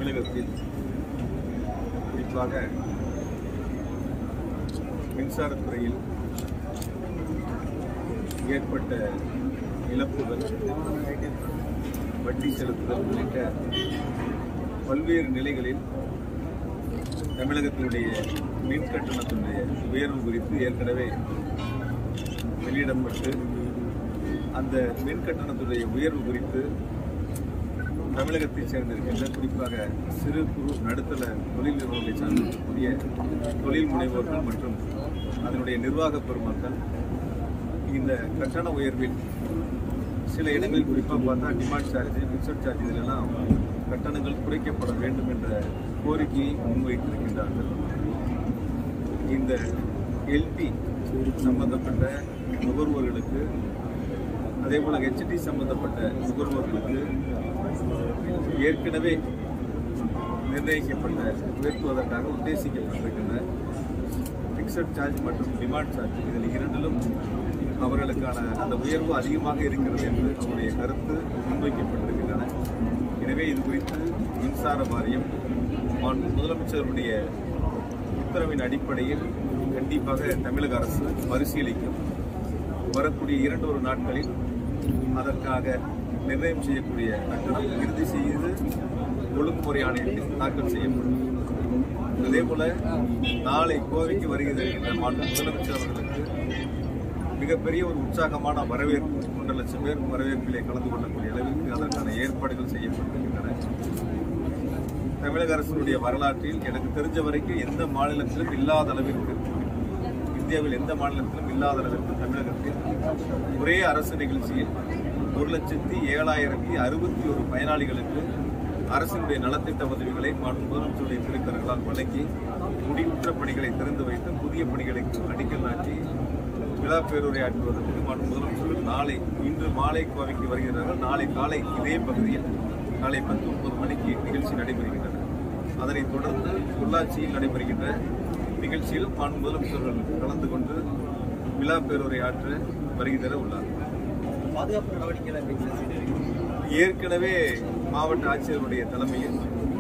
தமிழகத்தில் குறிப்பாக மின்சாரத்துறையில் ஏற்பட்ட இழப்புகள் வட்டி செலுத்துதல் உள்ளிட்ட பல்வேறு நிலைகளில் தமிழகத்தினுடைய மின் கட்டணத்தினுடைய உயர்வு குறித்து ஏற்கனவே வெளியிடப்பட்டு அந்த மின் கட்டணத்துடைய உயர்வு குறித்து தமிழகத்தைச் சேர்ந்திருக்கின்ற குறிப்பாக சிறு குறு நடுத்தர தொழில் நிறுவனங்களை சார்ந்திருக்கக்கூடிய தொழில் முனைவோர்கள் மற்றும் அதனுடைய நிர்வாக பெருமக்கள் இந்த கட்டண உயர்வில் சில இடங்களில் குறிப்பாக பார்த்தா டிமாண்ட் சார்ஜ் பிக்சட் சார்ஜ் இதிலெல்லாம் கட்டணங்கள் குறைக்கப்பட வேண்டும் என்ற கோரிக்கையை முன்வைத்திருக்கின்றார்கள் இந்த எல்டி சம்பந்தப்பட்ட நுகர்வோர்களுக்கு அதே போல ஹெச்டி சம்பந்தப்பட்ட நுகர்வோர்களுக்கு ஏற்கனவே நிர்ணயிக்கப்பட்ட உயர்த்துவதற்காக உத்தேசிக்கப்பட்டிருக்கின்ற பிக்சட் சார்ஜ் மற்றும் டிமாண்ட் சார்ஜ் இதில் இரண்டிலும் அவர்களுக்கான அந்த உயர்வு அதிகமாக இருக்கிறது என்று அவருடைய கருத்து முன்வைக்கப்பட்டிருக்கின்றன எனவே இது குறித்து மின்சார வாரியம் மாண்பு முதலமைச்சருடைய உத்தரவின் அடிப்படையில் கண்டிப்பாக தமிழக அரசு பரிசீலிக்கும் வரக்கூடிய இரண்டு ஒரு நாட்களில் அதற்காக நிர்ணயம் செய்யக்கூடிய கட்டணம் இறுதி செய்து ஒழுங்குமுறை ஆணையத்தில் தாக்கல் செய்யப்படும் அதே போல நாளை கோவைக்கு வருகிறது என்ற மாண்பு முதலமைச்சர் அவர்களுக்கு மிகப்பெரிய ஒரு உற்சாகமான வரவேற்பு ஒன்றரை லட்சம் பேர் வரவேற்பிலே கலந்து கொள்ளக்கூடிய அளவிற்கு அதற்கான ஏற்பாடுகள் செய்யப்பட்டிருக்கின்றன தமிழக அரசினுடைய வரலாற்றில் எனக்கு தெரிஞ்ச வரைக்கும் எந்த மாநிலத்திலும் இல்லாத அளவிற்கு இந்தியாவில் எந்த மாநிலத்திலும் இல்லாத அளவிற்கு தமிழகத்தில் ஒரே அரசு நிகழ்ச்சியில் ஒரு லட்சத்தி ஏழாயிரத்தி அறுபத்தி ஒரு பயனாளிகளுக்கு அரசினுடைய நலத்திட்ட உதவிகளை மாண்பு முதலமைச்சருடைய திருக்கரங்களால் வழங்கி முடிவுற்ற பணிகளை திறந்து வைத்து புதிய பணிகளுக்கு அடிக்கல் நாட்டி விழா பேருரை ஆற்றுவதற்கு மாண்பு முதலமைச்சர்கள் நாளை இன்று மாலை கோவைக்கு வருகிறார்கள் நாளை காலை இதே பகுதியில் காலை பத்து ஒன்பது மணிக்கு நிகழ்ச்சி நடைபெறுகின்றன அதனைத் தொடர்ந்து பொள்ளாச்சியில் நடைபெறுகின்ற நிகழ்ச்சியில் மாண்பு முதலமைச்சர்கள் கலந்து கொண்டு விழா பேருரை ஆற்ற வருகின்ற உள்ளார் பாதுகாப்பு நடவடிக்கைகள் எப்படி செய்து ஏற்கனவே மாவட்ட ஆட்சியருடைய தலைமையில்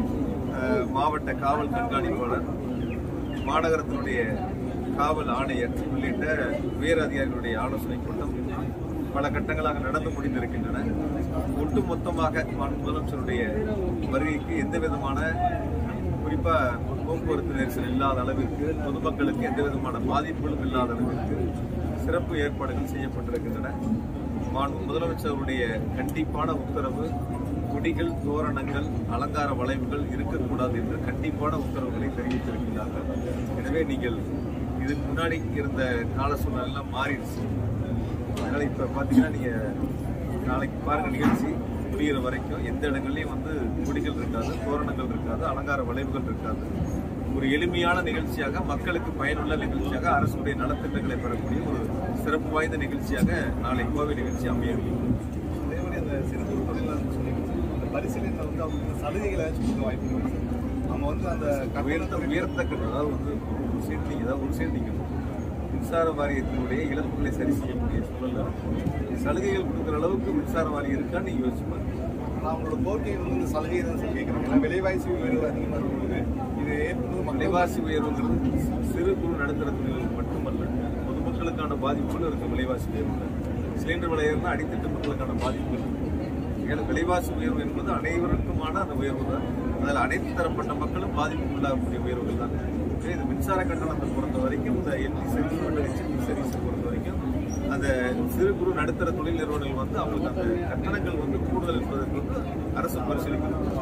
அஹ், மாவட்ட காவல் கண்காணிப்பாளர் மாநகரத்தினுடைய காவல் ஆணையர் உள்ளிட்ட உயர் அதிகாரிகளுடைய ஆலோசனை கூட்டம் பல கட்டங்களாக நடந்து முடிந்திருக்கின்றன ஒட்டு மொத்தமாக மாண்பு முதலமைச்சருடைய வருகைக்கு எந்த விதமான குறிப்பா போக்குவரத்து நெரிசல் இல்லாத அளவிற்கு பொதுமக்களுக்கு எந்த விதமான பாதிப்புகளும் இல்லாத அளவிற்கு சிறப்பு ஏற்பாடுகள் செய்யப்பட்டிருக்கின்றன மாண்பு முதலமைச்சருடைய கண்டிப்பான உத்தரவு கொடிகள் தோரணங்கள் அலங்கார வளைவுகள் இருக்கக்கூடாது என்று கண்டிப்பான உத்தரவுகளை தெரிவித்திருக்கிறார்கள் எனவே நீங்கள் இதுக்கு முன்னாடி இருந்த கால சூழ்நிலை எல்லாம் மாறிடுச்சு அதனால இப்ப பாத்தீங்கன்னா நீங்க நாளைக்கு பாருங்க நிகழ்ச்சி முடிகிற வரைக்கும் எந்த இடங்கள்லயும் வந்து கொடிகள் இருக்காது தோரணங்கள் இருக்காது அலங்கார வளைவுகள் இருக்காது ஒரு எளிமையான நிகழ்ச்சியாக மக்களுக்கு பயனுள்ள நிகழ்ச்சியாக அரசுடைய நலத்திட்டங்களை பெறக்கூடிய ஒரு சிறப்பு வாய்ந்த நிகழ்ச்சியாக நாளை கோவை நிகழ்ச்சி அமையும் அதே மாதிரி அந்த சிறு குறு தொழிலாளர் சொன்னீங்க அந்த பரிசீலனை வந்து அவங்களுக்கு சலுகைகளை கொடுக்க வாய்ப்பு இருக்கு சார். அவங்க வந்து அந்த உயர்த்த கட்டணத்தை உயர்த்த கட்டணம் அதாவது வந்து ஒரு சைடு நீங்க ஏதாவது ஒரு சைடு நிற்கணும் மின்சார வாரியத்தினுடைய இழப்புகளை சரி செய்யக்கூடிய சூழல்ல சலுகைகள் கொடுக்குற அளவுக்கு மின்சார வாரியம் இருக்கான்னு நீங்க யோசிச்சு பாருங்க ஆனால் அவங்களோட கோரிக்கை வந்து இந்த சலுகை தான் சார் கேட்குறாங்க ஏன்னா விலைவாசி உயர்வு அதிகமாக இருக்கும்போது இது ஏற்படுவது மக்கள் விலைவாசி உயர்வுங்கிறது சிறு குறு நடுத்தர தொழில்களுக்கு மட்டுமல்ல பொதுமக்களுக்கான பாதிப்புகள் இருக்கு விலைவாசி உயர்வு சிலிண்டர் விலை ஏறினா அடித்தட்டு மக்களுக்கான பாதிப்பு இருக்கு ஏன்னா விலைவாசி உயர்வு என்பது அனைவருக்குமான அந்த உயர்வு தான் அதில் அனைத்து தரப்பட்ட மக்களும் பாதிப்பு உள்ளாகக்கூடிய உயர்வுகள் தான் எனவே இந்த மின்சார கட்டணத்தை பொறுத்த வரைக்கும் இந்த எல்டி சர்வீஸ் மற்றும் ஹெச்டி சர்வீஸை பொறுத்த வரைக்கும் அந்த சிறு குறு நடுத்தர தொழில் நிறுவனங்கள் வந்து அவங்களுக்கு அந்த கட்டணங்கள் வந்து கூடுதல் என்பதற்கு வந்து அரசு பரிசீலிக்கிறது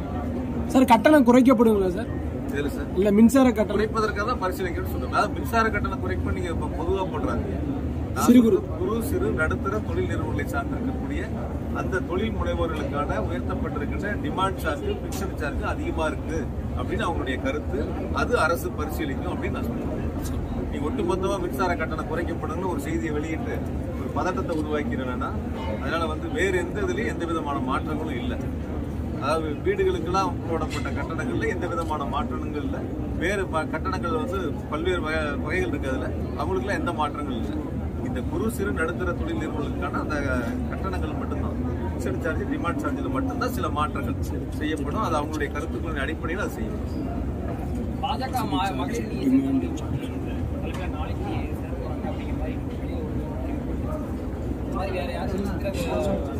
சார் கட்டணம் குறைக்கப்படுங்களா சார் இதில் சார் இல்ல மின்சார கட்டணம் குறைப்பதற்காக தான் பரிசீலிக்கணும்னு சொல்றோம் அதாவது மின்சார கட்டணம் குறைப்பு நீங்க இப்ப பொதுவா போடுறாங்க சிறு குறு. குறு சிறு நடுத்தர தொழில் நிறுவனங்களை சார்ந்திருக்கக்கூடிய அந்த தொழில் முனைவோர்களுக்கான உயர்த்தப்பட்டிருக்கின்ற டிமாண்ட் சார்ஜ் பிக்சட் சார்ஜ் அதிகமா இருக்கு அப்படின்னு அவங்களுடைய கருத்து அது அரசு பரிசீலிக்கும் அப்படின்னு நான் சொல்றேன் நீ ஒட்டுமொத்தமா மின்சார கட்டணம் குறைக்கப்படணும்னு ஒரு செய்தியை வெளியிட்டு ஒரு பதட்டத்தை உருவாக்கிறேன்னா அதனால வந்து வேறு எந்த இதுலயும் எந்த விதமான மாற்றங்களும் இல்லை அதாவது வீடுகளுக்கெல்லாம் போடப்பட்ட கட்டணங்கள்ல எந்த விதமான மாற்றங்கள் இல்லை வேறு ப- கட்டணங்கள் வந்து பல்வேறு வகை வகைகள் இருக்கிறதுல அவங்களுக்குலாம் எந்த மாற்றங்களும் இல்லை இந்த குறு சிறு நடுத்தர தொழில் நிறுவனங்களுக்கான அந்த கட்டணங்கள் மட்டும்தான் பிக்சட் சார்ஜ் டிமாண்ட் சார்ஜில் மட்டும்தான் சில மாற்றங்கள் செய்யப்படும் அது அவங்களுடைய கருத்துக்களின் அடிப்படையில் அது செய்யப்படும் பாஜக ம- மகளிர் நீதி தலைவர் நாளைக்கு சேர போறாங்க அப்படிங்கிற மாதிரி வெளியே ஒரு இந்த மாதிரி வேற யாரும்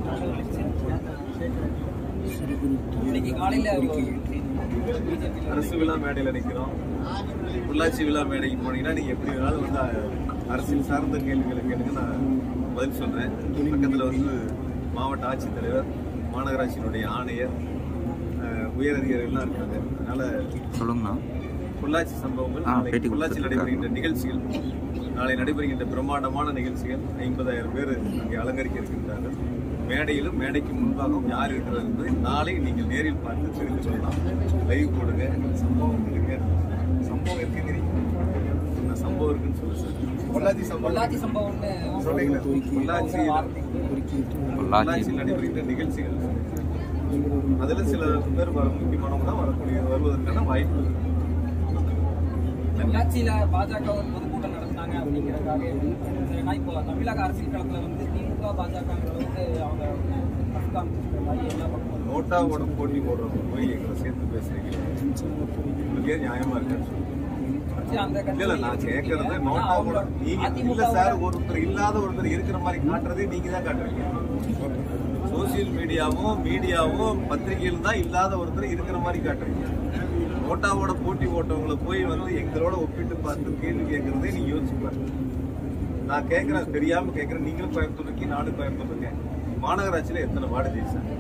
இன்னைக்கு காலையில பிஜேபி அரசு விழா மேடையில் நிற்கிறோம் உள்ளாட்சி விழா மேடைக்கு போனீங்கன்னா நீங்க எப்படி வேணாலும் வந்து அஹ், அரசியல் சார்ந்த கேள்விகளை கேளுங்க நான் பதில் சொல்றேன் பக்கத்துல வந்து மாவட்ட ஆட்சித்தலைவர் மாநகராட்சியினுடைய ஆணையர் அஹ், உயர் அதிகாரிகள்லாம் இருக்காங்க அதனால சொல்லுங்கண்ணா பொள்ளாச்சி சம்பவங்கள் ஆ, நாளை பேட்டி பொள்ளாச்சி கொடுத்திருக்காங்க. நடைபெறுகின்ற நிகழ்ச்சிகள் நாளை நடைபெறுகின்ற பிரம்மாண்டமான நிகழ்ச்சிகள் ஐம்பதாயிரம் பேர் அங்கே அலங்கரிக்க இருக்கின்றார்கள் மேடையிலும் மேடைக்கு முன்பாகவும் யார் இருக்கிறது என்பதை நாளை நீங்கள் நேரில் பார்த்து தெரிந்து கொள்ளலாம் லைவ் போடுங்க சம்பவம் இருக்குங்க சம்பவம் இருக்குங்கிறீங்க நான் சம்பவம் இருக்குன்னு சொல்லு சார் பொள்ளாச்சி சம்பவம் பொள்ளாச்சி சம்பவம்னு சொன்னீங்களே பொள்ளாச்சியில் பொள்ளாச்சி பொள்ளாச்சியில் நடைபெறுகின்ற நிகழ்ச்சிகள் அதுல சில பேர் வர முக்கியமானவங்க தான் வரக்கூடிய வருவதற்கான வாய்ப்பு இருக்கு. பொள்ளாச்சியில பாஜக ஒரு பொதுக்கூட்டம் நடத்தினாங்க அப்படிங்கிறதுக்காக ஏன்னா இப்போ தமிழக அரசியல் களத்துல வந்து திமுக பாஜகங்கிறத வந்து அவங்க கஷ்டம் காமிச்சிருக்கிற மாதிரி எல்லா பக்கமும் நோட்டாவோட போட்டி போடுறவங்க போய் எங்களை சேர்த்து பேசுறீங்க உங்களுக்கு ஏன் நியாயமா இருக்குன்னு சொல்லுங்க சரி, அந்த இல்ல இல்ல நான் கேக்குறது நோட்டாவோட நீங்க இல்ல சார் ஒருத்தர் இல்லாத ஒருத்தர் இருக்கிற மாதிரி காட்டுறதே நீங்க தான் காட்டுறீங்க சோசியல் மீடியாவும் மீடியாவும் பத்திரிகையிலும் தான் இல்லாத ஒருத்தர் இருக்கிற மாதிரி காட்டுறீங்க நோட்டாவோட போட்டி போட்டவங்களை போய் வந்து எங்களோட ஒப்பிட்டு பார்த்து கேள்வி கேட்கறதே நீங்க யோசிச்சு பாருங்க நான் கேட்கறேன் தெரியாம கேட்கறேன் நீங்களும் கோயம்புத்தூர் இருக்கீங்க நானும் கோயம்புத்தூர் இருக்கேன் மாநகராட்சியில எத்தனை வார்டு ஜெயிச்சாங்க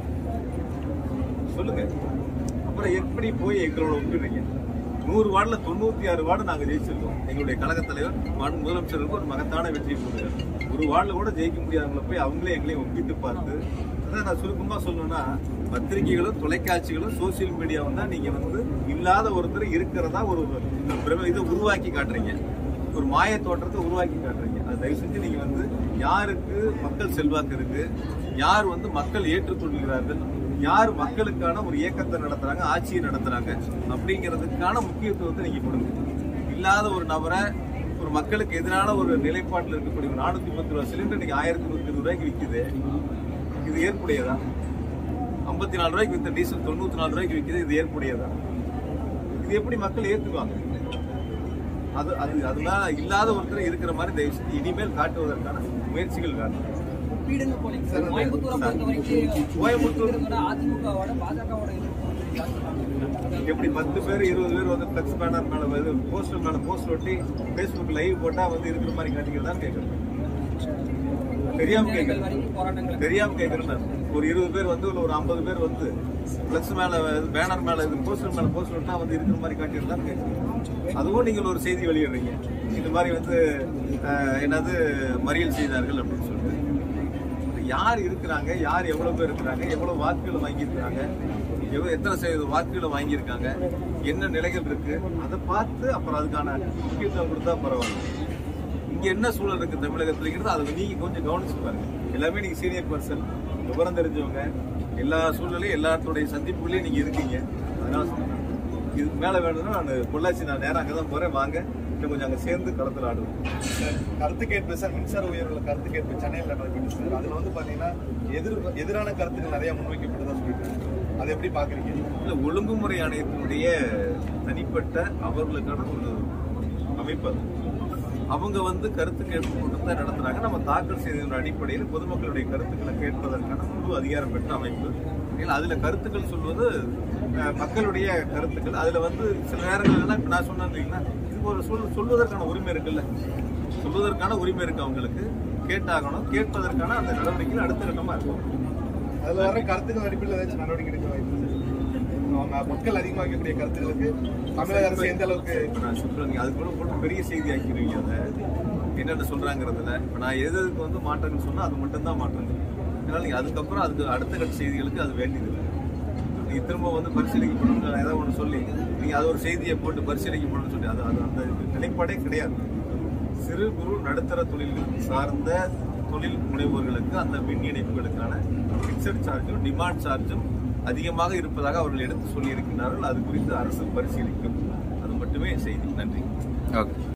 சொல்லுங்க அப்புறம் எப்படி போய் எங்களோட ஒப்பிடுறீங்க நூறு வார்டுல தொண்ணூத்தி ஆறு வார்டு நாங்க ஜெயிச்சிருக்கோம் எங்களுடைய கழக தலைவர் மாண்பு முதலமைச்சருக்கு ஒரு மகத்தான வெற்றி கொடுக்குறாரு ஒரு வார்டுல கூட ஜெயிக்க முடியாதவங்களை போய் அவங்களே எங்களையும் ஒப்பிட்டு பார்த்து அதான் நான் சுருக்கமா சொல்லணும்னா பத்திரிகைகளும் தொலைக்காட்சிகளும் சோசியல் மீடியாவும் தான் நீங்க வந்து இல்லாத ஒருத்தர் இருக்கிறதா ஒரு பிரம- இதை உருவாக்கி காட்டுறீங்க ஒரு மாய தோற்றத்தை உருவாக்கி காட்டுறீங்க அது தயவு செஞ்சு நீங்க வந்து யாருக்கு மக்கள் செல்வாக்கு இருக்கு யார் வந்து மக்கள் ஏற்றுக்கொள்கிறார்கள் யார் மக்களுக்கான ஒரு இயக்கத்தை நடத்துறாங்க ஆட்சியை நடத்துறாங்க அப்படிங்கிறதுக்கான முக்கியத்துவத்தை நீங்க கொடுங்க இல்லாத ஒரு நபரை ஒரு மக்களுக்கு எதிரான ஒரு நிலைப்பாட்டில் இருக்கக்கூடிய ஒரு நானூத்தி பத்து ரூபாய் சிலிண்டர் இன்னைக்கு ஆயிரத்தி நூத்தி இருபது ரூபாய்க்கு விற்குது இது ஏற்புடையதா ஐம்பத்தி நாலு ரூபாய்க்கு வித்த டீசல் தொண்ணூத்தி நாலு ரூபாய்க்கு விற்குது இது ஏற்புடையதா இது எப்படி மக்கள் ஏத்துக்குவாங்க அது அது அதனால இல்லாத ஒருத்தர் இருக்கிற மாதிரி தயவு செஞ்சு இனிமேல் காட்டுவதற்கான முயற்சிகள் காட்டணும் ஒப்பீடுன்னு போலீங்க சார் கோயம்புத்தூரை பொறுத்த வரைக்கும் கோயம்புத்தூர் இருக்கிறத விட அதிமுகவோட பாஜகவோட எதிர்ப்பு வந்து ஜாஸ்தி காமிச்சிருக்காங்க. எப்படி பத்து பேர் இருபது பேர் வந்து ஃபிளக்ஸ் பேனர் மேல போஸ்டர் மேல போஸ்டர் ஒட்டி ஃபேஸ்புக் லைவ் போட்டா வந்து இருக்கிற மாதிரி காட்டிக்கிறதா கேட்கறேன் தெரியாம நேரங்கள் கேட்கறேன் வரைக்கும் போராட்டங்கள் தெரியாம கேட்கறேன் நான். ஒரு இருபது பேர் வந்து இல்ல ஒரு ஐம்பது பேர் வந்து ஃபிளக்ஸ் மேல பேனர் மேல இது போஸ்டர் மேல போஸ்டர் ஒட்டா வந்து இருக்கிற மாதிரி காட்டிக்கிறதா கேட்கறேன் அதுவும் நீங்கள் ஒரு செய்தி வெளியிடுறீங்க இந்த மாதிரி வந்து அஹ், என்னது மறியல் செய்தார்கள் அப்படின்னு சொல்லிட்டு யார் இருக்கிறாங்க யார் எவ்வளவு பேர் இருக்கிறாங்க எவ்வளவு வாக்குகளை வாங்கியிருக்கிறாங்க எவ்வளவு எத்தனை சதவீத வாக்குகளை வாங்கியிருக்காங்க என்ன நிலைகள் இருக்கு அதை பார்த்து அப்புறம் அதுக்கான முக்கியத்துவம் கொடுத்தா பரவாயில்ல இங்க என்ன சூழல் இருக்கு தமிழகத்துலங்கிறது அதை நீங்க கொஞ்சம் கவனிச்சு பாருங்க எல்லாமே நீங்க சீனியர் பர்சன் விவரம் தெரிஞ்சவங்க எல்லா சூழ்நிலையும் எல்லாத்துடைய சந்திப்புகளையும் நீங்க இருக்கீங்க அதனால சொல்றேன் இதுக்கு மேல வேணும்னா நான் பொள்ளாச்சி நான் நேரம் அங்கதான் போறேன் வாங்க இன்னும் கொஞ்சம் அங்க சேர்ந்து களத்துல ஆடுவோம் சார், கருத்து கேட்பு சார் மின்சார உயர்வுல கருத்து கேட்பு சென்னையில் நடக்குது சார் அதுல வந்து பாத்தீங்கன்னா எதிர் எதிரான கருத்துக்கள் நிறைய முன்வைக்கப்பட்டதா சொல்லியிருக்காங்க அதை எப்படி பாக்குறீங்க இல்ல ஒழுங்குமுறை ஆணையத்தினுடைய தனிப்பட்ட அவர்களுக்கான ஒரு அமைப்பு அது. அவங்க வந்து கருத்து கேட்பு கூட்டம் தான் நடத்துறாங்க நம்ம தாக்கல் செய்ததன் அடிப்படையில் பொதுமக்களுடைய கருத்துக்களை கேட்பதற்கான முழு அதிகாரம் பெற்ற அமைப்பு ஏன்னா அதுல கருத்துக்கள் சொல்வது அஹ், மக்களுடைய கருத்துக்கள் அதுல வந்து சில நேரங்கள்லாம் இப்ப நான் சொன்னேன் இல்லைங்களா இது ஒரு சொல் சொல்வதற்கான உரிமை இருக்குல்ல சொல்வதற்கான உரிமை இருக்கு அவங்களுக்கு கேட்டாகணும் கேட்பதற்கான அந்த நடவடிக்கைகள் அடுத்த கட்டமா இருக்கும் அதுல வர கருத்துக்கள் அடிப்படையில் ஏதாச்சும் நடவடிக்கை எடுக்க வாய்ப்பு இருக்கு சார்? அவங்க மக்கள் அதிகமாக வைக்கக்கூடிய கருத்துக்களுக்கு தமிழக அரசு எந்த அளவுக்கு இப்ப நான் சொல்றேன் நீங்க அது கூட போட்டு பெரிய செய்தி ஆக்கிடுவீங்க அதை என்னென்ன சொல்றாங்கிறதுல இப்ப நான் எது எதுக்கு வந்து மாற்றங்கள் சொன்னா அது மட்டும் தான் மாற்றங்கள் அதனால நீங்க அதுக்கப்புறம் அதுக்கு அடுத்த கட்ட செய்திகளுக்கு அது வேண்டியது இல்லை. நீங்க திரும்ப வந்து பரிசீலிக்கப்படும் ஏதாவது ஒன்று சொல்லி நீங்க அது ஒரு செய்தியை போட்டு பரிசீலிக்கப்படும் சொல்லி அது அது அந்த நிலைப்பாடே கிடையாது சிறு குறு நடுத்தர தொழில்கள் சார்ந்த தொழில் முனைவோர்களுக்கு அந்த மின் இணைப்புகளுக்கான பிக்சட் சார்ஜும் டிமாண்ட் சார்ஜும் அதிகமாக இருப்பதாக அவர்கள் எடுத்து சொல்லியிருக்கிறார்கள் அது குறித்து அரசு பரிசீலிக்கும் அது மட்டுமே செய்தி நன்றி ஓகே